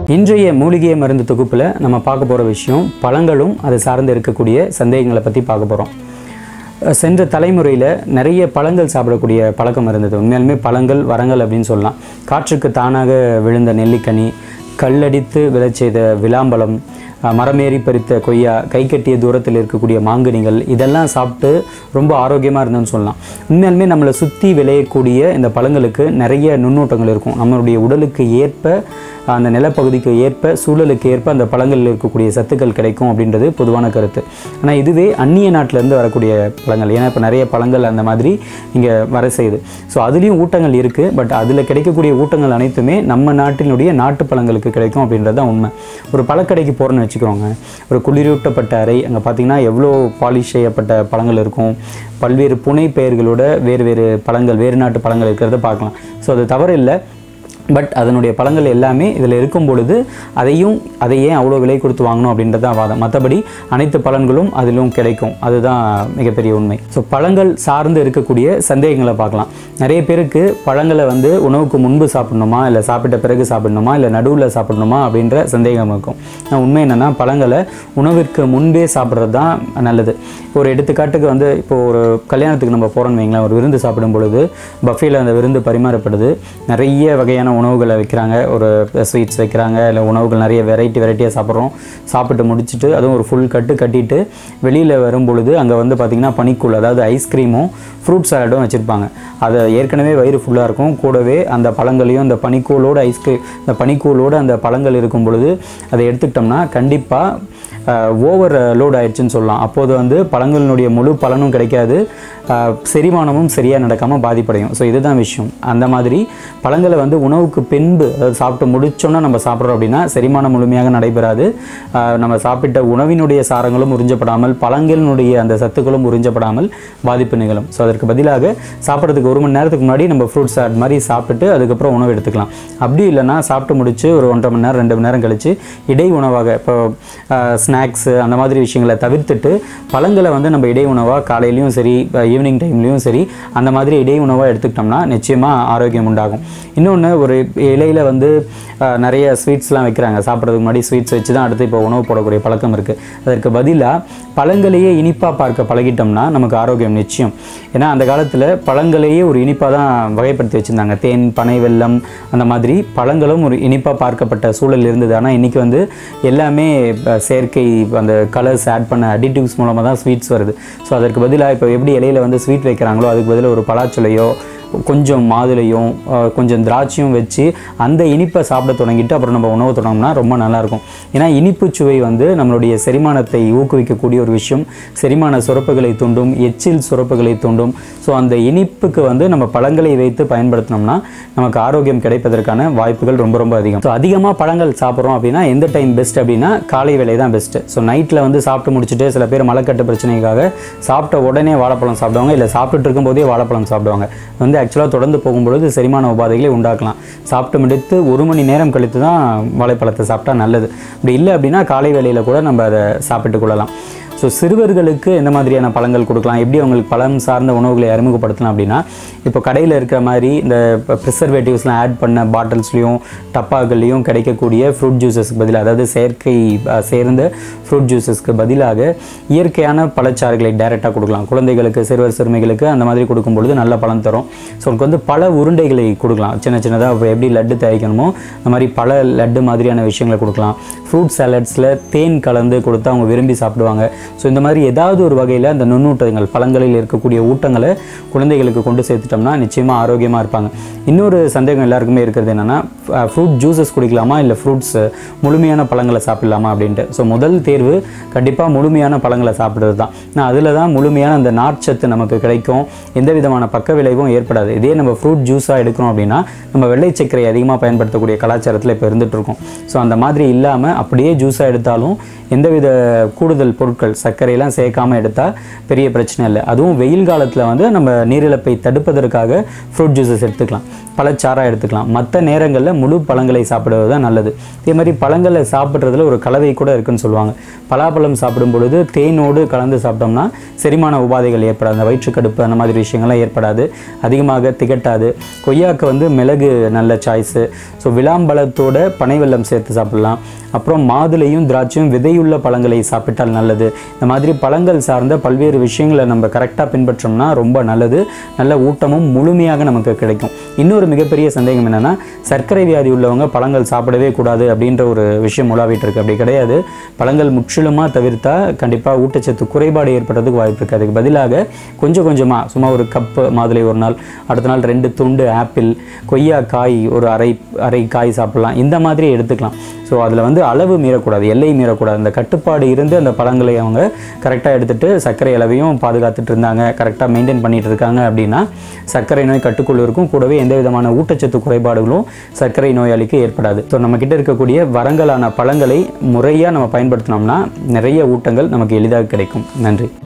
இன்றைய மூலிகை மருந்து தொகுப்பில் நம்ம பார்க்க போகிற விஷயம் பழங்களும் அது சார்ந்து இருக்கக்கூடிய சந்தேகங்களை பற்றி பார்க்க போகிறோம் சென்ற தலைமுறையில் நிறைய பழங்கள் சாப்பிடக்கூடிய பழக்கம் இருந்தது உண்மையாலுமே பழங்கள் வரங்கள் அப்படின்னு சொல்லலாம் காற்றுக்கு தானாக விழுந்த நெல்லிக்கனி கல்லடித்து விளைச் செய்த விளாம்பழம் அஹ், மரமேறி பறித்த கொய்யா கை கட்டிய தூரத்தில் இருக்கக்கூடிய மாங்கனிகள் இதெல்லாம் சாப்பிட்டு ரொம்ப ஆரோக்கியமாக இருந்தோம்னு சொல்லலாம் உண்மையாலுமே நம்மளை சுற்றி விளையக்கூடிய இந்த பழங்களுக்கு நிறைய நுண்ணூட்டங்கள் இருக்கும் நம்மளுடைய உடலுக்கு ஏற்ப அந்த நிலப்பகுதிக்கு ஏற்ப சூழலுக்கு ஏற்ப அந்த பழங்களில் இருக்கக்கூடிய சத்துக்கள் கிடைக்கும் அப்படின்றது பொதுவான கருத்து ஆனால் இதுவே அந்நிய நாட்டிலேருந்து வரக்கூடிய பழங்கள் ஏன்னா இப்போ நிறைய பழங்கள் அந்த மாதிரி இங்கே வர செய்யுது ஸோ அதுலேயும் ஊட்டங்கள் இருக்குது பட் அதில் கிடைக்கக்கூடிய ஊட்டங்கள் அனைத்துமே நம்ம நாட்டினுடைய நாட்டு பழங்களுக்கு கிடைக்கும் அப்படின்றது தான் உண்மை ஒரு பழக்கடைக்கு போகிறோன்னு வச்சுக்கிறோங்க ஒரு குளிரூட்டப்பட்ட அறை அங்கே பார்த்தீங்கன்னா எவ்வளோ பாலிஷ் செய்யப்பட்ட பழங்கள் இருக்கும் பல்வேறு புனை பெயர்களோட வேறு வேறு பழங்கள் வேறு நாட்டு பழங்கள் இருக்கிறத பார்க்கலாம் ஸோ அது தவறு இல்லை பட் அதனுடைய பழங்கள் எல்லாமே இதில் இருக்கும் பொழுது அதையும் அதை ஏன் அவ்வளோ விலை கொடுத்து வாங்கணும் அப்படின்றது தான் வாதம் மற்றபடி அனைத்து பலன்களும் அதிலும் கிடைக்கும் அதுதான் மிகப்பெரிய உண்மை ஸோ பழங்கள் சார்ந்து இருக்கக்கூடிய சந்தேகங்களை பார்க்கலாம் நிறைய பேருக்கு பழங்களை வந்து உணவுக்கு முன்பு சாப்பிடணுமா இல்லை சாப்பிட்ட பிறகு சாப்பிடணுமா இல்லை நடுவில் சாப்பிடணுமா அப்படின்ற சந்தேகம் இருக்கும் ஆனால் உண்மை என்னென்னா பழங்களை உணவிற்கு முன்பே சாப்பிட்றது தான் நல்லது ஒரு எடுத்துக்காட்டுக்கு வந்து இப்போ ஒரு கல்யாணத்துக்கு நம்ம போகிறோம்னு வைங்களேன் ஒரு விருந்து சாப்பிடும் பொழுது பஃபேல அந்த விருந்து பரிமாறப்படுது நிறைய வகையான உணவுகளை வைக்கிறாங்க ஒரு ஸ்வீட்ஸ் வைக்கிறாங்க இல்லை உணவுகள் நிறைய வெரைட்டி வெரைட்டியாக சாப்பிட்றோம் சாப்பிட்டு முடிச்சுட்டு அதுவும் ஒரு ஃபுல் கட்டு கட்டிட்டு வெளியில் வரும் பொழுது அங்கே வந்து பார்த்திங்கன்னா பனிக்கூழ் அதாவது ஐஸ்கிரீமும் ஃப்ரூட் சாலடும் வச்சுருப்பாங்க அதை ஏற்கனவே வயிறு ஃபுல்லாக இருக்கும் கூடவே அந்த பழங்களையும் அந்த பனிக்கூழோட ஐஸ்கிரீம் இந்த பனிக்கூழோட அந்த பழங்கள் இருக்கும் பொழுது அதை எடுத்துக்கிட்டோம்னா கண்டிப்பாக ஓவர் லோட் ஆயிடுச்சுன்னு சொல்லலாம் அப்போது வந்து பழங்களினுடைய முழு பலனும் கிடைக்காது ஆஹ் செரிமானமும் சரியாக நடக்காமல் பாதிப்படையும் ஸோ இதுதான் விஷயம் அந்த மாதிரி பழங்களை வந்து உணவுக்கு பின்பு அதாவது சாப்பிட்டு முடிச்சோன்னா நம்ம சாப்பிட்றோம் அப்படின்னா செரிமானம் முழுமையாக நடைபெறாது ஆஹ் நம்ம சாப்பிட்ட உணவினுடைய சாரங்களும் உறிஞ்சப்படாமல் பழங்களினுடைய அந்த சத்துக்களும் உறிஞ்சப்படாமல் பாதிப்பு நிகழும் ஸோ அதற்கு பதிலாக சாப்பிட்றதுக்கு ஒரு மணி நேரத்துக்கு முன்னாடி நம்ம ஃப்ரூட் சாட் மாதிரி சாப்பிட்டுட்டு அதுக்கப்புறம் உணவு எடுத்துக்கலாம் அப்படி இல்லைன்னா சாப்பிட்டு முடிச்சு ஒரு ஒன்றரை மணி நேரம் ரெண்டு மணி நேரம் கழிச்சு இடை உணவாக இப்போ ஸ்நாக்ஸு அந்த மாதிரி விஷயங்களை தவிர்த்துட்டு பழங்களை வந்து நம்ம இடை உணவாக காலையிலையும் சரி ஈவினிங் டைம்லேயும் சரி அந்த மாதிரி இடை உணவாக எடுத்துக்கிட்டோம்னா நிச்சயமாக ஆரோக்கியம் உண்டாகும் இன்னொன்று ஒரு இலையில் வந்து அஹ், நிறைய ஸ்வீட்ஸ்லாம் வைக்கிறாங்க சாப்பிட்றதுக்கு முன்னாடி ஸ்வீட்ஸ் வச்சு தான் அடுத்து இப்போ உணவு போடக்கூடிய பழக்கம் இருக்குது அதற்கு பதிலாக பழங்களையே இனிப்பாக பார்க்க பழகிட்டோம்னா நமக்கு ஆரோக்கியம் நிச்சயம் ஏன்னா அந்த காலத்தில் பழங்களையே ஒரு இனிப்பாக தான் வகைப்படுத்தி வச்சுருந்தாங்க தேன் பனை வெல்லம் அந்த மாதிரி பழங்களும் ஒரு இனிப்பாக பார்க்கப்பட்ட சூழல் இருந்தது ஆனால் இன்றைக்கி வந்து எல்லாமே அஹ், செயற்கை அந்த கலர்ஸ் ஆட் பண்ண அடிட்டிவ்ஸ் மூலமாக தான் ஸ்வீட்ஸ் வருது ஸோ அதற்கு பதிலாக இப்போ எப்படி இலையில வந்து ஸ்வீட் வைக்கிறாங்களோ அதுக்கு பதிலாக ஒரு பலாச்சுளையோ கொஞ்சம் மாதுளையும் அஹ், கொஞ்சம் திராட்சையும் வச்சு அந்த இனிப்பை சாப்பிட தொடங்கிட்டு அப்புறம் நம்ம உணவு தொடங்கினா ரொம்ப நல்லாயிருக்கும் ஏன்னா இனிப்பு சுவை வந்து நம்மளுடைய செரிமானத்தை ஊக்குவிக்கக்கூடிய ஒரு விஷயம் செரிமான சுரப்புகளை தூண்டும் எச்சில் சுரப்புகளை தூண்டும் ஸோ அந்த இனிப்புக்கு வந்து நம்ம பழங்களை வைத்து பயன்படுத்தினோம்னா நமக்கு ஆரோக்கியம் கிடைப்பதற்கான வாய்ப்புகள் ரொம்ப ரொம்ப அதிகம் ஸோ அதிகமாக பழங்கள் சாப்பிட்றோம் அப்படின்னா எந்த டைம் பெஸ்ட் அப்படின்னா காலை வேலை தான் பெஸ்ட்டு ஸோ நைட்டில் வந்து சாப்பிட்டு முடிச்சுட்டு சில பேர் மலைக்கட்டு பிரச்சனைக்காக சாப்பிட்ட உடனே வாழைப்பழம் சாப்பிடுவாங்க இல்லை சாப்பிட்டுட்டு இருக்கும்போதே வாழைப்பழம் சாப்பிடுவாங்க வந்து ஆக்சுவலாக தொடர்ந்து போகும்பொழுது செரிமான உபாதைகளை உண்டாக்கலாம் சாப்பிட்டு முடித்து ஒரு மணி நேரம் கழித்து தான் வாழைப்பழத்தை சாப்பிட்டா நல்லது அப்படி இல்லை அப்படின்னா காலை வேளையில் கூட நம்ம அதை சாப்பிட்டு கொள்ளலாம் ஸோ சிறுவர்களுக்கு எந்த மாதிரியான பழங்கள் கொடுக்கலாம் எப்படி அவங்களுக்கு பழம் சார்ந்த உணவுகளை அறிமுகப்படுத்தலாம் அப்படின்னா இப்போ கடையில் இருக்கிற மாதிரி இந்த ப்ரிசர்வேட்டிவ்ஸ்லாம் ஆட் பண்ண பாட்டில்ஸ்லையும் டப்பாக்கள்லையும் கிடைக்கக்கூடிய ஃப்ரூட் ஜூஸஸ்க்கு பதிலாக அதாவது செயற்கை அஹ், சேர்ந்த ஃப்ரூட் ஜூஸஸ்க்கு பதிலாக இயற்கையான பழச்சாறுகளை டைரெக்டாக கொடுக்கலாம் குழந்தைகளுக்கு சிறுவர் சிறுமிகளுக்கு அந்த மாதிரி கொடுக்கும் பொழுது நல்ல பலன் தரும் ஸோ உங்களுக்கு வந்து பல உருண்டைகளை கொடுக்கலாம் சின்ன சின்னதாக இப்போ எப்படி லட்டு தயாரிக்கணுமோ அந்த மாதிரி பல லட்டு மாதிரியான விஷயங்களை கொடுக்கலாம் ஃப்ரூட் சாலட்ஸில் தேன் கலந்து கொடுத்து அவங்க விரும்பி சாப்பிடுவாங்க ஸோ இந்த மாதிரி ஏதாவது ஒரு வகையில் அந்த நுண்ணூட்டங்கள் பழங்களில் இருக்கக்கூடிய ஊட்டங்களை குழந்தைகளுக்கு கொண்டு சேர்த்துட்டோம்னா நிச்சயமாக ஆரோக்கியமாக இருப்பாங்க இன்னொரு சந்தேகம் எல்லாருக்குமே இருக்கிறது என்னென்னா ஃப்ரூட் ஜூஸஸ் குடிக்கலாமா இல்லை ஃப்ரூட்ஸ் முழுமையான பழங்களை சாப்பிடலாமா அப்படின்ட்டு ஸோ முதல் தேர்வு கண்டிப்பாக முழுமையான பழங்களை சாப்பிட்றது தான் நான் அதில் தான் முழுமையான அந்த நார்ச்சத்து நமக்கு கிடைக்கும் எந்த விதமான பக்க விளைவும் ஏற்படாது இதே நம்ம ஃப்ரூட் ஜூஸாக எடுக்கிறோம் அப்படின்னா நம்ம வெள்ளை சர்க்கரை அதிகமாக பயன்படுத்தக்கூடிய கலாச்சாரத்தில் இப்போ இருந்துட்டு இருக்கோம் ஸோ அந்த மாதிரி இல்லாமல் அப்படியே ஜூஸாக எடுத்தாலும் எந்தவித கூடுதல் பொருட்கள் சர்க்கரையெல்லாம் சேர்க்காம எடுத்தால் பெரிய பிரச்சனை இல்லை அதுவும் வெயில் காலத்தில் வந்து நம்ம நீரிழப்பை தடுப்பதற்காக ஃப்ரூட் ஜூஸஸ் எடுத்துக்கலாம் பழச்சாறாக எடுத்துக்கலாம் மற்ற நேரங்களில் முழு பழங்களை சாப்பிடுவது தான் நல்லது இதே மாதிரி பழங்களை சாப்பிட்றதுல ஒரு கலவை கூட இருக்குன்னு சொல்லுவாங்க பலாப்பழம் சாப்பிடும் பொழுது தேனோடு கலந்து சாப்பிட்டோம்னா செரிமான உபாதைகள் ஏற்படாது அந்த வயிற்றுக்கடுப்பு அந்த மாதிரி விஷயங்கள்லாம் ஏற்படாது அதிகமாக திகட்டாது கொய்யாக்கு வந்து மிளகு நல்ல சாய்ஸு ஸோ விளாம்பழத்தோட பனை வெல்லம் சேர்த்து சாப்பிடலாம் அப்புறம் மாதுளையும் திராட்சையும் விதையுள்ள பழங்களை சாப்பிட்டால் நல்லது இந்த மாதிரி பழங்கள் சார்ந்த பல்வேறு விஷயங்களை நம்ம கரெக்டாக பின்பற்றோம்னா ரொம்ப நல்லது நல்ல ஊட்டமும் முழுமையாக நமக்கு கிடைக்கும் இன்னொரு மிகப்பெரிய சந்தேகம் என்னென்னா சர்க்கரை வியாதி உள்ளவங்க பழங்கள் சாப்பிடவே கூடாது அப்படின்ற ஒரு விஷயம் உலாவிட்டு இருக்கு அப்படி கிடையாது பழங்கள் முற்றிலுமாக தவிர்த்தா கண்டிப்பாக ஊட்டச்சத்து குறைபாடு ஏற்படுறதுக்கு வாய்ப்பு இருக்குது அதுக்கு பதிலாக கொஞ்சம் கொஞ்சமாக சும்மா ஒரு கப்பு மாதுளை ஒரு நாள் அடுத்த நாள் ரெண்டு துண்டு ஆப்பிள் கொய்யா காய் ஒரு அரை அரை காய் சாப்பிடலாம் இந்த மாதிரி எடுத்துக்கலாம் ஸோ அதில் வந்து அளவு மீறக்கூடாது எல்லை மீறக்கூடாது அந்த கட்டுப்பாடு இருந்து அந்த பழங்களை அவங்க கரெக்டாக எடுத்துட்டு சர்க்கரை அளவையும் பாதுகாத்துட்டு இருந்தாங்க கரெக்டாக மெயின்டைன் பண்ணிட்டு இருக்காங்க அப்படின்னா சர்க்கரை நோய் கட்டுக்குள் இருக்கும் கூடவே எந்த விதமான ஊட்டச்சத்து குறைபாடுகளும் சர்க்கரை நோயாளிக்கு ஏற்படாது ஸோ நம்மக்கிட்ட இருக்கக்கூடிய வரங்களான பழங்களை முறையாக நம்ம பயன்படுத்தினோம்னா நிறைய ஊட்டங்கள் நமக்கு எளிதாக கிடைக்கும் நன்றி